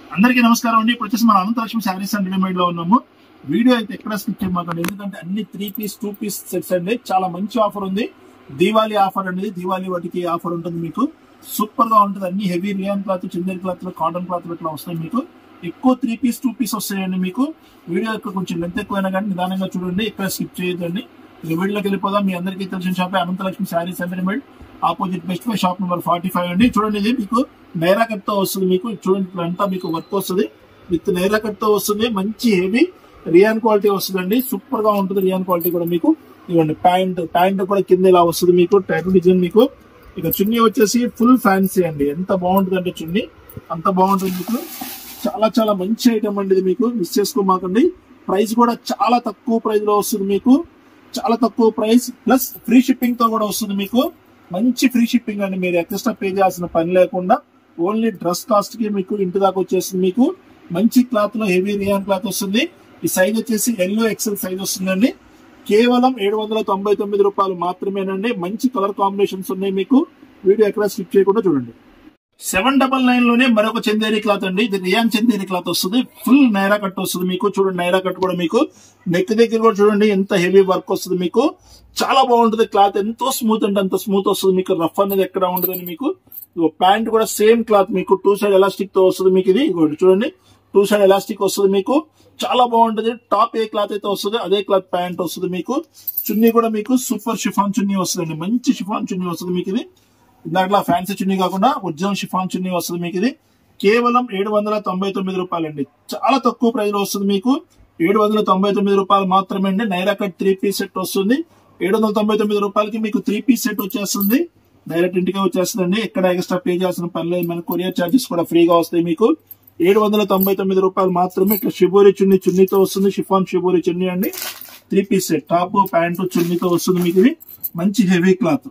అందరికీ నమస్కారం అండి ఇప్పుడు వచ్చేసి మన అనంతలక్ష్మి శారీస్ అండ్ రెడీమేడ్ లో ఉన్నాము వీడియో అయితే ఎక్కడ స్కిప్ చేయమాకండి ఎందుకంటే అన్ని three piece two piece sets అండి చాలా మంచి ఆఫర్ ఉంది దీవాలి ఆఫర్ అనేది దీవాలి వాటికి ఆఫర్ ఉంటుంది మీకు సూపర్ గా ఉంటుంది అన్ని heavy rayon cloth Chanderi cloth cotton cloth ఇట్లా వస్తాయి మీకు ఎక్కువ త్రీ పీస్ టూ పీస్ వస్తాయండి మీకు వీడియో యొక్క కొంచెం లెంత్ ఎక్కువైనా కానీ నిదానంగా చూడండి ఇక్కడ స్కిప్ చేయొద్దండి ఇక వీడియోకి వెళ్ళిపోదాం మీ అందరికీ తెలిసిన shop Anantalakshmi sarees and readymade opposite best buy shop number forty five అండి చూడండి ఇది మీకు నైరా కట్ తో వస్తుంది మీకు చూడండి ఇక్కడ అంతా మీకు వర్క్ వస్తుంది విత్ నైరా కట్ తో వస్తుంది మంచి హెవీ రియాన్ క్వాలిటీ వస్తుందండి సూపర్ గా ఉంటుంది రియాన్ క్వాలిటీ కూడా మీకు ఇవ్వండి ప్యాంట్ ప్యాంట్ కూడా కింద ఇలా వస్తుంది మీకు టైప్ డిజైన్ మీకు ఇక చున్నీ వచ్చేసి ఫుల్ ఫ్యాన్సీ అండి ఎంత బాగుంటుంది అంటే చున్నీ అంత బాగుంటుంది మీకు చాలా చాలా మంచి ఐటమ్ అండి ఇది మీకు మిస్ చేసుకోమాకండి ప్రైస్ కూడా చాలా తక్కువ ప్రైస్ లో వస్తుంది మీకు చాలా తక్కువ ప్రైస్ ప్లస్ ఫ్రీ షిప్పింగ్ తో కూడా వస్తుంది మీకు మంచి ఫ్రీ షిప్పింగ్ అండి మీరు ఎక్స్ట్రా పే చేయాల్సిన పని లేకుండా ఓన్లీ డ్రెస్ కాస్ట్ కి మీకు ఇంటి దాకా వచ్చేస్తుంది మీకు మంచి క్లాత్ లో హెవీ రియాన్ క్లాత్ వస్తుంది ఈ సైజ్ వచ్చేసి ఎల్లో ఎక్సెల్ సైజ్ వస్తుందండి కేవలం ఏడు వందల తొంభై తొమ్మిది రూపాయలు మాత్రమేనండి మంచి కలర్ కాంబినేషన్స్ ఉన్నాయి మీకు వీడియో ఎక్కడ స్కిప్ చేయకుండా చూడండి సెవెన్ డబల్ నైన్ లోనే మరొక చందేరి క్లాత్ అండి ఇది రియాన్ చందేరి క్లాత్ వస్తుంది ఫుల్ నైరా కట్ వస్తుంది మీకు చూడండి నైరా కట్ కూడా మీకు నెక్ దగ్గర కూడా చూడండి ఎంత హెవీ వర్క్ వస్తుంది మీకు చాలా బాగుంటుంది క్లాత్ ఎంతో స్మూత్ అంటే అంత స్మూత్ వస్తుంది మీకు రఫ్ అనేది ఎక్కడ ఉండదని మీకు ప్యాంట్ కూడా సేమ్ క్లాత్ మీకు టూ సైడ్ ఎలాస్టిక్ తో వస్తుంది మీకు ఇది ఇదిగోండి చూడండి టూ సైడ్ ఎలాస్టిక్ వస్తుంది మీకు చాలా బాగుంటుంది టాప్ ఏ క్లాత్ అయితే వస్తుంది అదే క్లాత్ ప్యాంట్ వస్తుంది మీకు చున్నీ కూడా మీకు సూపర్ షిఫాన్ చున్నీ వస్తుంది మంచి షిఫాన్ చున్నీ వస్తుంది మీకు ఇది దాంట్లో ఫ్యాన్సీ చున్నీ కాకుండా ఒరిజినల్ షిఫాన్ చున్నీ వస్తుంది మీకు ఇది కేవలం ఏడు వందల తొంభై తొమ్మిది రూపాయలండి చాలా తక్కువ ప్రైస్ లో వస్తుంది మీకు ఏడు వందల తొంభై తొమ్మిది రూపాయలు మాత్రమే అండి Naira cut three piece set వస్తుంది ఏడు వందల తొంభై తొమ్మిది రూపాయలకి మీకు త్రీ పీస్ సెట్ వచ్చేస్తుంది డైరెక్ట్ ఇంటికి వచ్చేస్తుందండి ఎక్కడ ఎక్స్ట్రా పే చేయాల్సిన పని లేదు మన కొరియర్ చార్జెస్ కూడా ఫ్రీగా వస్తాయి మీకు ఏడు వందల తొంభై తొమ్మిది రూపాయలు మాత్రమే ఇట్లా షిబోరి చున్నీ చున్నీతో వస్తుంది షిఫాన్ షిబోరి చున్నీ అండి three piece set top pant చున్నీతో వస్తుంది మీకు ఇది మంచి హెవీ క్లాత్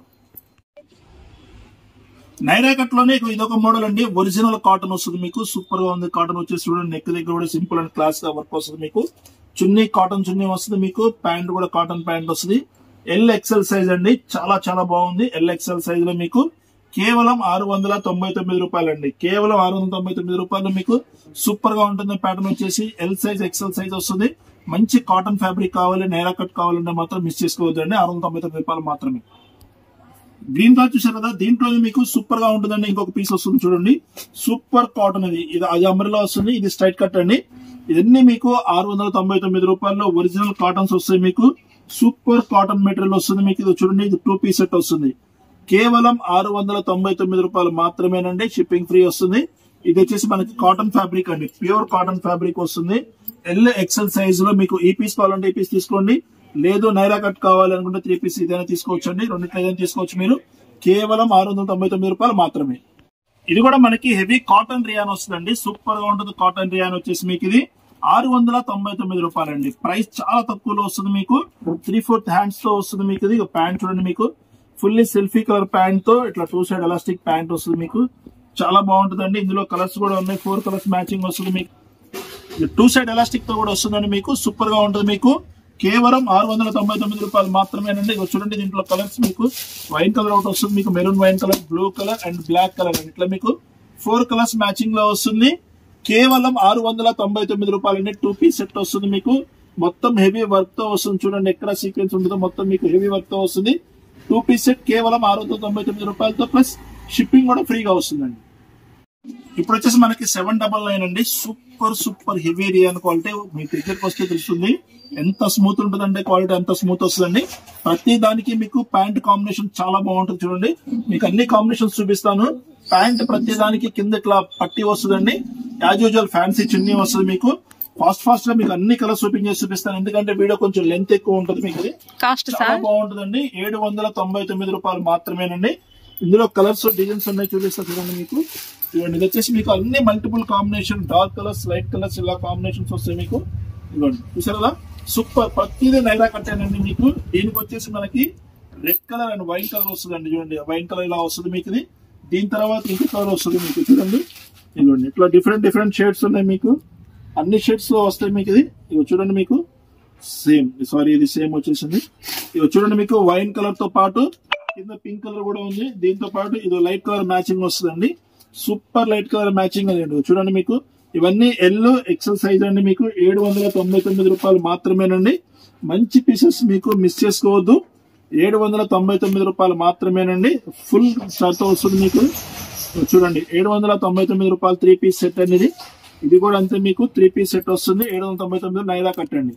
నైరా కట్ లోనే ఇదొక మోడల్ అండి ఒరిజినల్ కాటన్ వస్తుంది మీకు సూపర్ గా ఉంది కాటన్ వచ్చేసి చూడండి నెక్ దగ్గర కూడా సింపుల్ అండ్ క్లాస్ గా వర్క్ వస్తుంది మీకు చున్నీ కాటన్ చున్నీ వస్తుంది మీకు ప్యాంట్ కూడా కాటన్ ప్యాంట్ వస్తుంది ఎల్ ఎక్సెల్ సైజ్ అండి చాలా చాలా బాగుంది ఎల్ ఎక్సెల్ సైజ్ లో మీకు కేవలం ఆరు వందల తొంభై తొమ్మిది రూపాయలు అండి కేవలం ఆరు వందల తొంభై తొమ్మిది రూపాయలు మీకు సూపర్ గా ఉంటుంది ప్యాటర్న్ వచ్చేసి ఎల్ సైజ్ ఎక్సెల్ సైజ్ వస్తుంది మంచి కాటన్ ఫ్యాబ్రిక్ కావాలి నైరా కట్ కావాలంటే మాత్రం మిస్ చేసుకోవద్దండి ఆరు వందల తొంభై తొమ్మిది రూపాయలు మాత్రమే గ్రీన్ క్లాత్ చూసారు కదా దీంట్లో మీకు సూపర్ గా ఉంటుందండి ఇంకొక పీస్ వస్తుంది చూడండి సూపర్ కాటన్ ఇది ఇది అది అమరిలో వస్తుంది ఇది స్ట్రైట్ కట్ అండి ఇవన్నీ మీకు ఆరు వందల తొంభై తొమ్మిది రూపాయల్లో ఒరిజినల్ కాటన్స్ వస్తాయి మీకు సూపర్ కాటన్ మెటీరియల్ వస్తుంది మీకు ఇది చూడండి ఇది టూ పీస్ సెట్ వస్తుంది కేవలం ఆరు వందల తొంభై తొమ్మిది రూపాయలు మాత్రమేనండి షిప్పింగ్ ఫ్రీ వస్తుంది ఇది వచ్చేసి మనకి కాటన్ ఫ్యాబ్రిక్ అండి ప్యూర్ కాటన్ ఫ్యాబ్రిక్ వస్తుంది ఎల్ ఎక్సెల్ సైజ్ లో మీకు ఈ పీస్ కావాలంటే ఈ పీస్ తీసుకోండి లేదు నైరా కట్ కావాలనుకుంటే త్రీ పీస్ ఇదైనా తీసుకోవచ్చు అండి రెండిట్లో ఏదైనా తీసుకోవచ్చు మీరు కేవలం ఆరు వందల తొంభై తొమ్మిది రూపాయలు మాత్రమే ఇది కూడా మనకి హెవీ కాటన్ రియాన్ వస్తుందండి సూపర్ గా ఉంటుంది కాటన్ రియాన్ వచ్చేసి మీకు ఇది ఆరు వందల తొంభై తొమ్మిది రూపాయలండి ప్రైస్ చాలా తక్కువలో వస్తుంది మీకు త్రీ ఫోర్త్ హ్యాండ్స్ తో వస్తుంది మీకు ఇది ప్యాంట్ చూడండి మీకు ఫుల్లీ సెల్ఫీ కలర్ ప్యాంట్ తో ఇట్లా టూ సైడ్ ఎలాస్టిక్ ప్యాంట్ వస్తుంది మీకు చాలా బాగుంటుందండి ఇందులో కలర్స్ కూడా ఉన్నాయి ఫోర్ కలర్స్ మ్యాచింగ్ వస్తుంది మీకు టూ సైడ్ ఎలాస్టిక్ తో కూడా వస్తుందండి మీకు సూపర్ గా ఉంటుంది మీకు కేవలం ఆరు వందల తొంభై తొమ్మిది రూపాయలు మాత్రమేనండి ఇగో చూడండి దీంట్లో కలర్స్ మీకు వైన్ కలర్ ఒకటి వస్తుంది మీకు maroon wine colour blue colour and black colour అండి ఇట్లా మీకు ఫోర్ కలర్స్ మ్యాచింగ్ లో వస్తుంది కేవలం ఆరు వందల తొంభై తొమ్మిది రూపాయలండి టూ పీస్ సెట్ వస్తుంది మీకు మొత్తం హెవీ వర్క్ తో వస్తుంది చూడండి ఎక్కడ సీక్వెన్స్ ఉంటుందో మొత్తం మీకు హెవీ వర్క్ తో వస్తుంది టూ పీస్ సెట్ కేవలం ఆరు వందల తొంభై తొమ్మిది రూపాయలతో ప్లస్ షిప్పింగ్ కూడా ఫ్రీగా వస్తుందండి ఇప్పుడు వచ్చేసి మనకి సెవెన్ డబల్ నైన్ అండి super super heavy rayon quality మీకు దగ్గరకు వస్తే తెలుస్తుంది ఎంత స్మూత్ ఉంటుందంటే క్వాలిటీ ఎంత స్మూత్ వస్తుందండి ప్రతి దానికి మీకు ప్యాంట్ కాంబినేషన్ చాలా బాగుంటుంది చూడండి మీకు అన్ని కాంబినేషన్స్ చూపిస్తాను ప్యాంట్ ప్రతి దానికి కింద ఇట్లా పట్టి వస్తుందండి యాజ్ యూజువల్ ఫ్యాన్సీ చున్నీ వస్తుంది మీకు ఫాస్ట్ ఫాస్ట్ గా మీకు అన్ని కలర్స్ ఓపెన్ చేసి చూపిస్తాను ఎందుకంటే వీడియో కొంచెం లెంత్ ఎక్కువ ఉంటుంది మీకు ఇది కాస్ట్ చాలా సార్ బాగుంటుందండి ఏడు వందల తొంభై తొమ్మిది రూపాయలు మాత్రమేనండి ఇందులో కలర్స్ డిజైన్స్ ఉన్నాయి చూపిస్తా చూడండి మీకు ఇవ్వండి ఇది వచ్చేసి మీకు అన్ని multiple combination dark colours light colours ఇలా కాంబినేషన్స్ వస్తాయి మీకు ఇవ్వండి చూసారు కదా సూపర్ ప్రతిదీ నైరా కట్టానండి మీకు దీనికి వచ్చేసి మనకి red colour and white colour వస్తుందండి చూడండి వైట్ కలర్ ఇలా వస్తుంది మీకు ఇది దీని తర్వాత ఇంకో కలర్ వస్తుంది మీకు చూడండి ఇవ్వండి ఇట్లా డిఫరెంట్ డిఫరెంట్ షేడ్స్ ఉన్నాయి మీకు అన్ని షేడ్స్ లో వస్తాయి మీకు ఇది ఇవి చూడండి మీకు సేమ్ సారీ ఇది సేమ్ వచ్చేసింది ఇది చూడండి మీకు వైన్ కలర్ తో పాటు కింద పింక్ కలర్ కూడా ఉంది దీంతో పాటు ఇది లైట్ కలర్ మ్యాచింగ్ వస్తుందండి సూపర్ లైట్ కలర్ మ్యాచింగ్ అది చూడండి మీకు ఇవన్నీ ఎల్ ఎక్సెల్ సైజ్ అండి మీకు ఏడు వందల తొంభై తొమ్మిది రూపాయలు మాత్రమేనండి మంచి పీసెస్ మీకు మిస్ చేసుకోవద్దు ఏడు వందల తొంభై తొమ్మిది రూపాయలు మాత్రమేనండి ఫుల్ షర్ట్ వస్తుంది మీకు చూడండి ఏడు వందల తొంభై తొమ్మిది రూపాయలు త్రీ పీస్ సెట్ అనేది ఇది కూడా అంతే మీకు త్రీ పీస్ సెట్ వస్తుంది ఏడు వందల తొంభై తొమ్మిది నైదా కట్టండి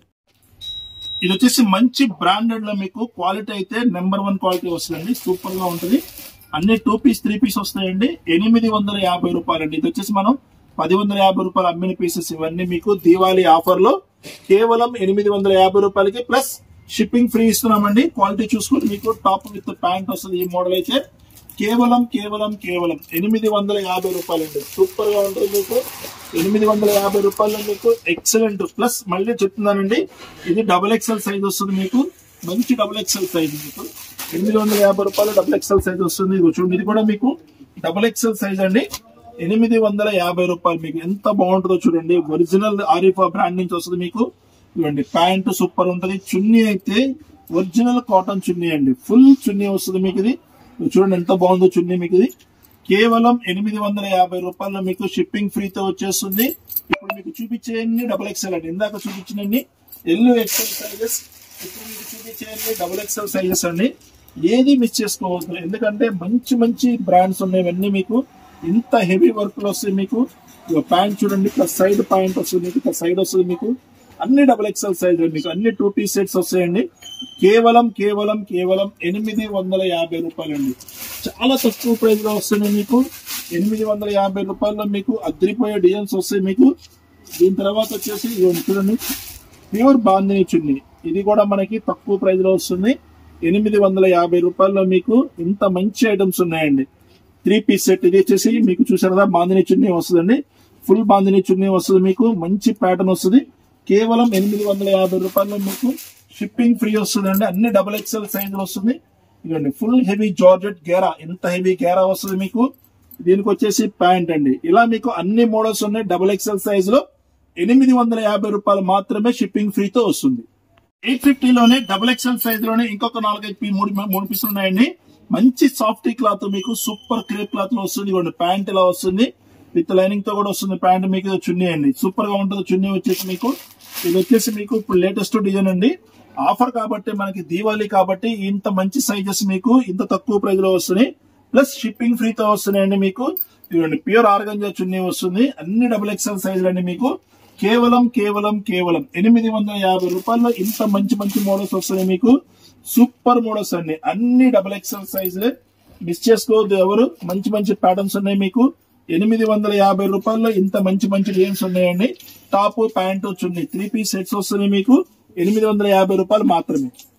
ఇది వచ్చేసి మంచి బ్రాండెడ్ లో మీకు క్వాలిటీ అయితే నెంబర్ వన్ క్వాలిటీ వస్తుందండి సూపర్ గా ఉంటుంది అన్ని టూ పీస్ త్రీ పీస్ వస్తాయండి ఎనిమిది వందల యాభై రూపాయలు అండి ఇది వచ్చేసి మనం పది వందల యాభై రూపాయలు అమ్మిన పీసెస్ ఇవన్నీ మీకు దీవాళీ ఆఫర్ లో కేవలం ఎనిమిది వందల యాభై రూపాయలకి ప్లస్ షిప్పింగ్ ఫ్రీ ఇస్తున్నామండి క్వాలిటీ చూసుకుని మీకు టాప్ విత్ ప్యాంట్ వస్తుంది ఈ మోడల్ అయితే కేవలం కేవలం కేవలం ఎనిమిది వందల యాభై రూపాయలు అండి సూపర్ గా ఉంటుంది మీకు ఎనిమిది వందల యాభై రూపాయలు మీకు ఎక్సలెంట్ ప్లస్ మళ్ళీ చెప్తున్నానండి ఇది డబుల్ ఎక్సెల్ సైజ్ వస్తుంది మీకు మంచి డబుల్ ఎక్సెల్ సైజ్ మీకు ఎనిమిది వందల యాభై రూపాయలు డబుల్ ఎక్సెల్ సైజ్ వస్తుంది ఇదిగో చూడండి ఇది కూడా మీకు డబుల్ ఎక్సెల్ సైజ్ అండి ఎనిమిది వందల యాభై రూపాయలు మీకు ఎంత బాగుంటుందో చూడండి ఒరిజినల్ ఆరిఫా బ్రాండ్ నుంచి వస్తుంది మీకు ఇవ్వండి ప్యాంట్ సూపర్ ఉంటది చున్నీ అయితే ఒరిజినల్ కాటన్ చున్నీ అండి ఫుల్ చున్నీ వస్తుంది మీకు ఇది చూడండి ఎంత బాగుందో చున్నీ మీకు ఇది కేవలం ఎనిమిది వందల యాభై రూపాయలు మీకు షిప్పింగ్ ఫ్రీతో వచ్చేస్తుంది ఇప్పుడు మీకు చూపించేయన్ని డబుల్ ఎక్స్ఎల్ అండి ఇందాక చూపించినన్ని ఎల్లు ఎక్స్ఎల్ సైజెస్ ఇప్పుడు మీకు చూపించేయన్ని డబుల్ ఎక్స్ఎల్ సైజెస్ అండి ఏది మిస్ చేసుకోవద్దు ఎందుకంటే మంచి మంచి బ్రాండ్స్ ఉన్నాయి ఇవన్నీ మీకు ఇంత హెవీ వర్క్ లో వస్తాయి మీకు ప్యాంట్ చూడండి ప్లస్ సైడ్ ప్యాంట్ వస్తుంది మీకు ప్లస్ సైడ్ వస్తుంది మీకు అన్ని డబుల్ ఎక్స్ఎల్ సైజ్ మీకు అన్ని టూ పీస్ సెట్స్ వస్తాయండి కేవలం కేవలం కేవలం ఎనిమిది వందల యాభై రూపాయలండి చాలా తక్కువ ప్రైస్ లో వస్తున్నాయి మీకు ఎనిమిది వందల యాభై రూపాయల్లో మీకు అద్రిపోయే డిజైన్స్ వస్తాయి మీకు దీని తర్వాత వచ్చేసి ఇదిగోండి చూడండి ప్యూర్ బాందిని చున్నీ ఇది కూడా మనకి తక్కువ ప్రైస్ లో వస్తుంది ఎనిమిది వందల యాభై రూపాయల్లో మీకు ఇంత మంచి ఐటమ్స్ ఉన్నాయండి త్రీ పీస్ సెట్ ఇది వచ్చేసి మీకు చూసారు కదా బాందిని చున్నీ వస్తుందండి ఫుల్ బాందిని చున్నీ వస్తుంది మీకు మంచి ప్యాటర్న్ వస్తుంది కేవలం ఎనిమిది వందల యాభై రూపాయల్లో మీకు షిప్పింగ్ ఫ్రీ వస్తుందండి అన్ని డబుల్ ఎక్స్ఎల్ సైజ్ వస్తుంది ఇదండి ఫుల్ హెవీ జార్జెట్ గేరా ఎంత హెవీ గేరా వస్తుంది మీకు దీనికి వచ్చేసి ప్యాంట్ అండి ఇలా మీకు అన్ని మోడల్స్ ఉన్నాయి డబుల్ ఎక్స్ఎల్ సైజ్ లో ఎనిమిది వందల యాభై రూపాయలు మాత్రమే షిప్పింగ్ ఫ్రీతో వస్తుంది ఎయిట్ ఫిఫ్టీలోనే డబుల్ ఎక్స్ఎల్ సైజ్ లోనే ఇంకొక నాలుగైదు పీ- మూడు మూడు పీసులు ఉన్నాయండి మంచి సాఫ్ట్ క్లాత్ మీకు సూపర్ క్రేప్ క్లాత్ లో వస్తుంది ఇవ్వండి ప్యాంట్ ఇలా వస్తుంది విత్ లైనింగ్ తో కూడా వస్తుంది ప్యాంట్ మీకు ఇది చున్నీ అండి సూపర్ గా ఉంటుంది చున్నీ వచ్చేసి మీకు ఇది వచ్చేసి మీకు ఇప్పుడు లేటెస్ట్ డిజైన్ అండి ఆఫర్ కాబట్టి మనకి దీవాళీ కాబట్టి ఇంత మంచి సైజెస్ మీకు ఇంత తక్కువ ప్రైస్ లో వస్తున్నాయి ప్లస్ షిప్పింగ్ ఫ్రీతో వస్తున్నాయండి మీకు ఇవ్వండి ప్యూర్ ఆర్గంజా చున్నీ వస్తుంది అన్ని డబుల్ ఎక్స్ఎల్ సైజులు మీకు కేవలం కేవలం కేవలం ఎనిమిది వందల యాభై రూపాయల్లో ఇంత మంచి మంచి మోడల్స్ వస్తున్నాయి మీకు సూపర్ మోడల్స్ అండి అన్ని డబుల్ ఎక్స్ఎల్ సైజులే మిస్ చేసుకోవద్దు ఎవరు మంచి మంచి ప్యాటర్న్స్ ఉన్నాయి మీకు ఎనిమిది వందల యాభై రూపాయల్లో ఇంత మంచి మంచి డిజైన్స్ ఉన్నాయండి top pant chunni three piece sets వస్తున్నాయి మీకు ఎనిమిది వందల యాభై రూపాయలు మాత్రమే